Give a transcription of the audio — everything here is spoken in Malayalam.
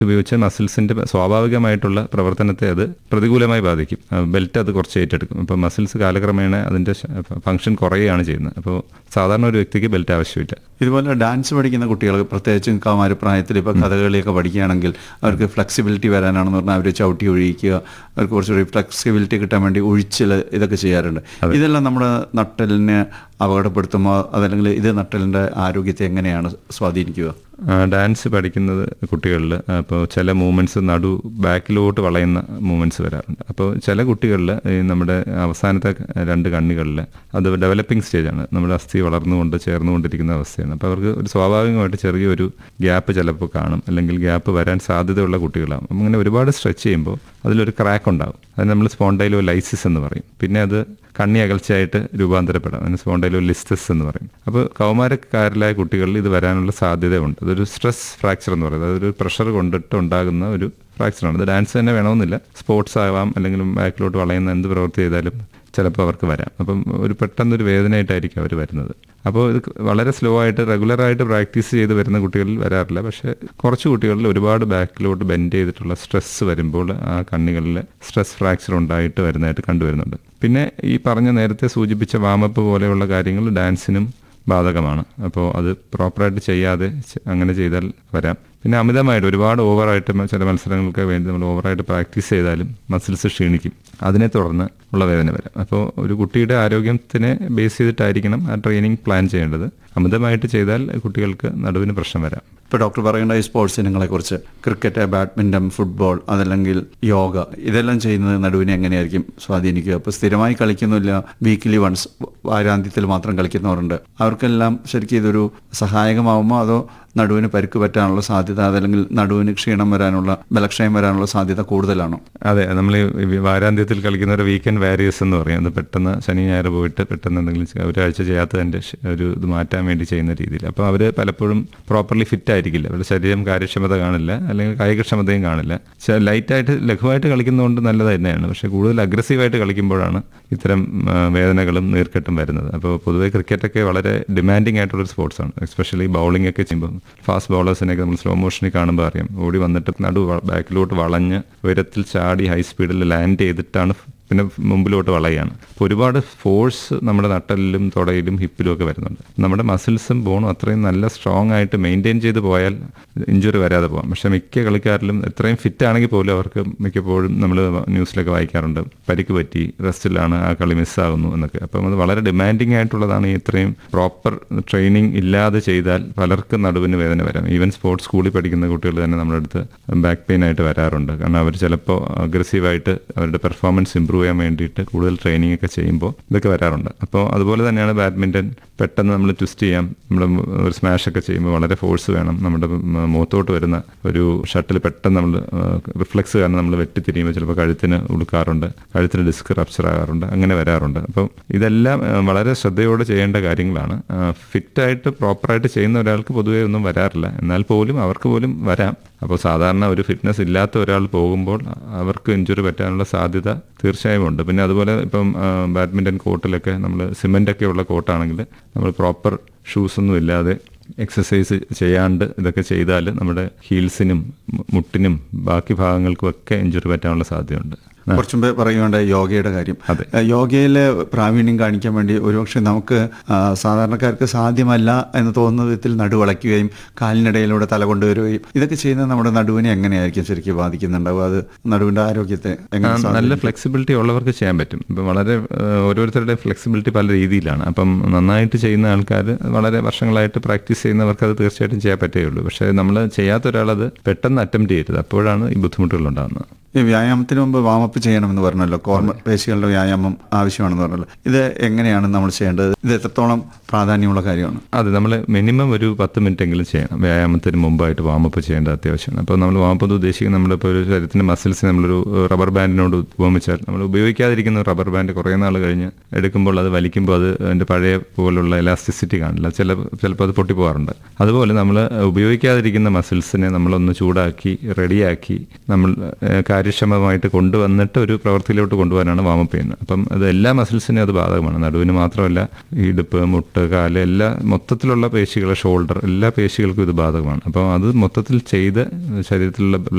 ഉപയോഗിച്ച മസിൽസിന്റെ സ്വാഭാവികമായിട്ടുള്ള പ്രവർത്തനത്തെ അത് പ്രതികൂലമായി ബാധിക്കും ബെൽറ്റ് അത് കുറച്ച് ഏറ്റെടുക്കും അപ്പോൾ മസിൽസ് കാലക്രമേണ അതിന്റെ ഫംഗ്ഷൻ കുറയുകയാണ് ചെയ്യുന്നത് അപ്പോൾ സാധാരണ ഒരു വ്യക്തിക്ക് ബെൽറ്റ് ആവശ്യമില്ല ഇതുപോലെ ഡാൻസ് പഠിക്കുന്ന കുട്ടികൾ പ്രത്യേകിച്ചും കൗമാര പ്രായത്തിൽ ഇപ്പോൾ കഥകളിയൊക്കെ പഠിക്കുകയാണെങ്കിൽ അവർക്ക് ഫ്ലെക്സിബിലിറ്റി വരാനാണെന്ന് പറഞ്ഞാൽ അവർ ചവിട്ടി ഒഴിക്കുക അവർക്ക് കുറച്ചുകൂടി ഫ്ലെക്സിബിലിറ്റി കിട്ടാൻ വേണ്ടി ഒഴിച്ചിൽ ഇതൊക്കെ ചെയ്യാറുണ്ട് ഇതെല്ലാം നമ്മുടെ നട്ടലിനെ അപകടപ്പെടുത്തുമോ അതല്ലെങ്കിൽ ഇത് നട്ടലിൻ്റെ ആരോഗ്യത്തെ എങ്ങനെയാണ് സ്വാധീനിക്കുക ആ, ഡാൻസ് പഠിക്കുന്നത് കുട്ടികളിൽ അപ്പോൾ ചില മൂവ്മെൻറ്റ്സ് നടു ബാക്കിലോട്ട് വളയുന്ന മൂവ്മെൻറ്റ്സ് വരാറുണ്ട് അപ്പോൾ ചില കുട്ടികളിൽ ഈ നമ്മുടെ അവസാനത്തെ രണ്ട് കണ്ണുകളിൽ അത് ഡെവലപ്പിംഗ് സ്റ്റേജാണ് നമ്മുടെ അസ്ഥി വളർന്നുകൊണ്ട് ചേർന്നുകൊണ്ടിരിക്കുന്ന അവസ്ഥയാണ് അപ്പോൾ അവർക്ക് ഒരു സ്വാഭാവികമായിട്ട് ചെറിയൊരു ഗ്യാപ്പ് ചിലപ്പോൾ കാണും അല്ലെങ്കിൽ ഗ്യാപ്പ് വരാൻ സാധ്യതയുള്ള കുട്ടികളാകും അപ്പം അങ്ങനെ ഒരുപാട് സ്ട്രെച്ച് ചെയ്യുമ്പോൾ അതിലൊരു ക്രാക്ക് ഉണ്ടാകും അത് നമ്മൾ സ്പോണ്ടൈലോ ലൈസിസ് എന്ന് പറയും പിന്നെ അത് കണ്ണി അകൽച്ചയായിട്ട് രൂപാന്തരപ്പെടാം അതിന് സ്പോണ്ടൈലോ ലിസ്റ്റസ് എന്ന് പറയും അപ്പോൾ കൗമാരക്കാരിലായ കുട്ടികളിൽ ഇത് വരാനുള്ള സാധ്യതയുണ്ട് അതൊരു സ്ട്രെസ് ഫ്രാക്ചർ എന്ന് പറയുന്നത് അതൊരു പ്രഷർ കൊണ്ടിട്ട് ഉണ്ടാകുന്ന ഒരു ഫ്രാക്ചറാണ് ഇത് ഡാൻസ് തന്നെ വേണമെന്നില്ല സ്പോർട്സ് ആവാം അല്ലെങ്കിൽ ബാക്കിലോട്ട് വളയുന്ന എന്ത് പ്രവൃത്തി ചെയ്താലും ചിലപ്പോൾ അവർക്ക് വരാം അപ്പം ഒരു പെട്ടെന്നൊരു വേദനയായിട്ടായിരിക്കും അവർ വരുന്നത് അപ്പോൾ ഇത് വളരെ സ്ലോ ആയിട്ട് റെഗുലറായിട്ട് പ്രാക്ടീസ് ചെയ്ത് വരുന്ന കുട്ടികളിൽ വരാറില്ല പക്ഷേ കുറച്ച് കുട്ടികളിൽ ഒരുപാട് ബാക്കിലോട്ട് ബെൻഡ് ചെയ്തിട്ടുള്ള സ്ട്രെസ് വരുമ്പോൾ ആ കണ്ണികളിൽ സ്ട്രെസ് ഫ്രാക്ചർ ഉണ്ടായിട്ട് വരുന്നതായിട്ട് കണ്ടുവരുന്നുണ്ട് പിന്നെ ഈ പറഞ്ഞ നേരത്തെ സൂചിപ്പിച്ച വാമപ്പ് പോലെയുള്ള കാര്യങ്ങൾ ഡാൻസിനും ബാധകമാണ് അപ്പോൾ അത് പ്രോപ്പറായിട്ട് ചെയ്യാതെ ചെ- അങ്ങനെ ചെയ്താൽ വരാം പിന്നെ അമിതമായിട്ട് ഒരുപാട് ഓവറായിട്ട് മ- ചില മത്സരങ്ങൾക്ക് വേണ്ടി നമ്മൾ ഓവറായിട്ട് പ്രാക്ടീസ് ചെയ്താലും മസിൽസ് ക്ഷീണിക്കും അതിനെ തുടർന്ന് ഉള്ള വേദന വരാം അപ്പോൾ ഒരു കുട്ടിയുടെ ആരോഗ്യത്തിനെ ബേസ് ചെയ്തിട്ടായിരിക്കണം ആ ട്രെയിനിങ് പ്ലാൻ ചെയ്യേണ്ടത് അമിതമായിട്ട് ചെയ്താൽ കുട്ടികൾക്ക് നടുവിന് പ്രശ്നം വരാം ഇപ്പോൾ ഡോക്ടർ പറയേണ്ട ഈ സ്പോർട്സ് ഇനങ്ങളെക്കുറിച്ച് ക്രിക്കറ്റ് ബാഡ്മിൻ്റൺ ഫുട്ബോൾ അതല്ലെങ്കിൽ യോഗ ഇതെല്ലാം ചെയ്യുന്നത് നടുവിനെ എങ്ങനെയായിരിക്കും സ്വാധീനിക്കുക ഇപ്പോൾ സ്ഥിരമായി കളിക്കുന്നില്ല വീക്കിലി വൺസ് വാരാന്ത്യത്തിൽ മാത്രം കളിക്കുന്നവരുണ്ട് അവർക്കെല്ലാം ശരിക്കും ഇതൊരു സഹായകമാവുമോ അതോ നടുവിന് പരിക്ക് പറ്റാനുള്ള സാധ്യത അതല്ലെങ്കിൽ നടുവിന് ക്ഷീണം വരാനുള്ള ബലക്ഷയം വരാനുള്ള സാധ്യത കൂടുതലാണോ അതെ നമ്മൾ ഈ വാരാന്ത്യത്തിൽ കളിക്കുന്ന ഒരു വീക്കെൻഡ് വാരിയേഴ്സ് എന്ന് പറയും അത് പെട്ടെന്ന് ശനി ഞായർ പോയിട്ട് പെട്ടെന്ന് എന്തെങ്കിലും ചെ- ഒരാഴ്ച ചെയ്യാത്തതിൻ്റെ ഷ്- ഒരു ഇത് മാറ്റാൻ വേണ്ടി ചെയ്യുന്ന രീതിയിൽ അപ്പോൾ അവർ പലപ്പോഴും പ്രോപ്പർലി ഫിറ്റ് ആയിരിക്കില്ല അവരുടെ ശരീരം കാര്യക്ഷമത കാണില്ല അല്ലെങ്കിൽ കായികക്ഷമതയും കാണില്ല ചെ- ലൈറ്റായിട്ട് ലഘുവായിട്ട് കളിക്കുന്നതുകൊണ്ട് നല്ലത് തന്നെയാണ് പക്ഷേ കൂടുതൽ അഗ്രസീവായിട്ട് കളിക്കുമ്പോഴാണ് ഇത്തരം ആ, വേദനകളും നീർക്കെട്ടും വരുന്നത് അപ്പോൾ പൊതുവെ ക്രിക്കറ്റൊക്കെ വളരെ ഡിമാൻഡിങ് ആയിട്ടുള്ളൊരു സ്പോർട്സാണ് എസ്പെഷ്യലി ബൗളിംഗ് ഒക്കെ ചെയ്യുമ്പോൾ ഫാസ്റ്റ് ബൗളേഴ്സിനെയൊക്കെ നമ്മൾ സ്ലോ മോഷനിൽ കാണുമ്പോൾ അറിയാം ഓടി വന്നിട്ട് നടു വ- ബാക്കിലോട്ട് വളഞ്ഞ് ഉയരത്തിൽ ചാടി ഹൈ സ്പീഡിൽ ലാൻഡ് ചെയ്തിട്ടാണ് പിന്നെ മുമ്പിലോട്ട് വളയുകയാണ് അപ്പോൾ ഒരുപാട് ഫോഴ്സ് നമ്മുടെ നട്ടലിലും തുടയിലും ഹിപ്പിലും ഒക്കെ വരുന്നുണ്ട് നമ്മുടെ മസിൽസും ബോണും അത്രയും നല്ല സ്ട്രോങ് ആയിട്ട് മെയിൻറ്റെയിൻ ചെയ്ത് പോയാൽ ഇഞ്ചുറി വരാതെ പോകാം പക്ഷെ മിക്ക കളിക്കാരിലും എത്രയും ഫിറ്റ് ആണെങ്കിൽ പോലും അവർക്ക് മിക്കപ്പോഴും നമ്മൾ ന്യൂസിലൊക്കെ വായിക്കാറുണ്ട് പരിക്ക് പറ്റി റെസ്റ്റിലാണ് ആ കളി മിസ്സാകുന്നു എന്നൊക്കെ അപ്പം അത് വളരെ ഡിമാൻഡിങ് ആയിട്ടുള്ളതാണ് ഈ ഇത്രയും പ്രോപ്പർ ട്രെയിനിങ് ഇല്ലാതെ ചെയ്താൽ പലർക്കും നടുവിന് വേദന വരാം ഈവൻ സ്പോർട്സ് സ്കൂളിൽ പഠിക്കുന്ന കുട്ടികൾ തന്നെ നമ്മുടെ അടുത്ത് ബാക്ക് പെയിൻ ആയിട്ട് വരാറുണ്ട് കാരണം അവർ ചിലപ്പോൾ അഗ്രസീവായിട്ട് അവരുടെ പെർഫോമൻസ് ഇമ്പ്രൂവ് ചെയ്യാൻ വേണ്ടിയിട്ട് കൂടുതൽ ട്രെയിനിങ് ഒക്കെ ചെയ്യുമ്പോൾ ഇതൊക്കെ വരാറുണ്ട് അപ്പോൾ അതുപോലെ തന്നെയാണ് ബാഡ്മിൻ്റൺ പെട്ടെന്ന് നമ്മൾ ട്വിസ്റ്റ് ചെയ്യാം നമ്മൾ ഒരു സ്മാഷ് ഒക്കെ ചെയ്യുമ്പോൾ വളരെ ഫോഴ്സ് വേണം നമ്മുടെ മ- മുഖത്തോട്ട് വരുന്ന ഒരു ഷട്ടിൽ പെട്ടെന്ന് നമ്മൾ റിഫ്ലക്സ് കാരണം നമ്മൾ വെട്ടിത്തിരിയുമ്പോൾ ചിലപ്പോൾ കഴുത്തിന് ഉടുക്കാറുണ്ട് കഴുത്തിന് ഡിസ്ക് റപ്ചർ ആകാറുണ്ട് അങ്ങനെ വരാറുണ്ട് അപ്പം ഇതെല്ലാം ആ, വളരെ ശ്രദ്ധയോടെ ചെയ്യേണ്ട കാര്യങ്ങളാണ് ഫിറ്റായിട്ട് പ്രോപ്പറായിട്ട് ചെയ്യുന്ന ഒരാൾക്ക് പൊതുവേ ഒന്നും വരാറില്ല എന്നാൽ പോലും അവർക്ക് പോലും വരാം അപ്പോൾ സാധാരണ ഒരു ഫിറ്റ്നസ് ഇല്ലാത്ത ഒരാൾ പോകുമ്പോൾ അവർക്ക് ഇഞ്ചുറി പറ്റാനുള്ള സാധ്യത തീർച്ചയായും ഉണ്ട് പിന്നെ അതുപോലെ ഇപ്പം ബാഡ്മിൻ്റൺ കോർട്ടിലൊക്കെ നമ്മൾ സിമെൻ്റൊക്കെ ഉള്ള കോർട്ടാണെങ്കിൽ നമ്മൾ പ്രോപ്പർ ഷൂസ് ഒന്നും ഇല്ലാതെ എക്സസൈസ് ചെയ്യാണ്ട് ഇതൊക്കെ ചെയ്താൽ നമ്മുടെ ഹീൽസിനും മു- മുട്ടിനും ബാക്കി ഭാഗങ്ങൾക്കും ഒക്കെ ഇഞ്ചുറി പറ്റാനുള്ള സാധ്യതയുണ്ട് കുറച്ചും മുമ്പേ പറയുകയുണ്ട് യോഗയുടെ കാര്യം അതെ. യോഗയിൽ പ്രാവീണ്യം കാണിക്കാൻ വേണ്ടി ഒരുപക്ഷെ നമുക്ക് ആ, സാധാരണക്കാർക്ക് സാധ്യമല്ല എന്ന് തോന്നുന്ന വിധത്തിൽ നടുവളയ്ക്കുകയും കാലിനിടയിലൂടെ തല കൊണ്ടുവരികയും ഇതൊക്കെ ചെയ്യുന്നത് നമ്മുടെ നടുവിനെ എങ്ങനെയായിരിക്കും ശരിക്കും ബാധിക്കുന്നുണ്ടാവുക അത് നടുവിന്റെ ആരോഗ്യത്തെ എങ്ങനെ ആ, നല്ല സ്വാധീനിക്കും? ഫ്ലെക്സിബിലിറ്റി ഉള്ളവർക്ക് ചെയ്യാൻ പറ്റും ഇപ്പം വളരെ ആ, ഓരോരുത്തരുടെ ഫ്ലെക്സിബിലിറ്റി പല രീതിയിലാണ് അപ്പം നന്നായിട്ട് ചെയ്യുന്ന ആൾക്കാർ വളരെ വർഷങ്ങളായിട്ട് പ്രാക്ടീസ് ചെയ്യുന്നവർക്ക് അത് തീർച്ചയായിട്ടും ചെയ്യാൻ പറ്റുകയുള്ളൂ പക്ഷേ നമ്മൾ ചെയ്യാത്ത ഒരാളത് പെട്ടെന്ന് അറ്റംപ്റ്റ് ചെയ്യരുത് അപ്പോഴാണ് ഈ ബുദ്ധിമുട്ടുകൾ ഉണ്ടാകുന്നത് ഈ വ്യായാമത്തിന് മുമ്പ് വാമപ്പ് ചെയ്യണമെന്ന് പറഞ്ഞല്ലോ കോർമ പേശികളുടെ വ്യായാമം ആവശ്യമാണെന്ന് പറഞ്ഞല്ലോ ഇത് എങ്ങനെയാണ് നമ്മൾ ചെയ്യേണ്ടത് ഇത് എത്രത്തോളം പ്രാധാന്യമുള്ള കാര്യമാണ് അതെ നമ്മൾ മിനിമം ഒരു പത്ത് മിനിറ്റ് എങ്കിലും ചെയ്യണം വ്യായാമത്തിന് മുമ്പായിട്ട് വാമപ്പ് ചെയ്യേണ്ടത് അത്യാവശ്യമാണ് അപ്പോൾ നമ്മൾ വാമപ്പ് ഉദ്ദേശിക്കുന്നത് നമ്മളിപ്പോൾ ഒരു ശരീരത്തിൻ്റെ മസിൽസ് നമ്മളൊരു റബ്ബർ ബാൻഡിനോട് ഉപമിച്ചാൽ നമ്മൾ ഉപയോഗിക്കാതിരിക്കുന്ന റബ്ബർ ബാൻഡ് കുറേ നാൾ കഴിഞ്ഞ് എടുക്കുമ്പോൾ അത് വലിക്കുമ്പോൾ അത് അതിൻ്റെ പഴയ പോലുള്ള എലാസ്റ്റിസിറ്റി കാണില്ല ചില ചിലപ്പോൾ അത് പൊട്ടിപ്പോകാറുണ്ട് അതുപോലെ നമ്മൾ ഉപയോഗിക്കാതിരിക്കുന്ന മസിൽസിനെ നമ്മളൊന്ന് ചൂടാക്കി റെഡിയാക്കി നമ്മൾ ഏഹ്, കാര്യക്ഷമമായിട്ട് കൊണ്ടുവന്നിട്ട് ഒരു പ്രവൃത്തിയിലോട്ട് കൊണ്ടുപോകാനാണ് വാമപ്പ് ചെയ്യുന്നത് അപ്പം അത് എല്ലാ മസിൽസിനും അത് ബാധകമാണ് നടുവിന് മാത്രമല്ല ഇടുപ്പ് മുട്ട് കാല് എല്ലാ മൊത്തത്തിലുള്ള പേശികൾ ഷോൾഡർ എല്ലാ പേശികൾക്കും ഇത് ബാധകമാണ് അപ്പം അത് മൊത്തത്തിൽ ചെയ്ത് ശരീരത്തിലുള്ള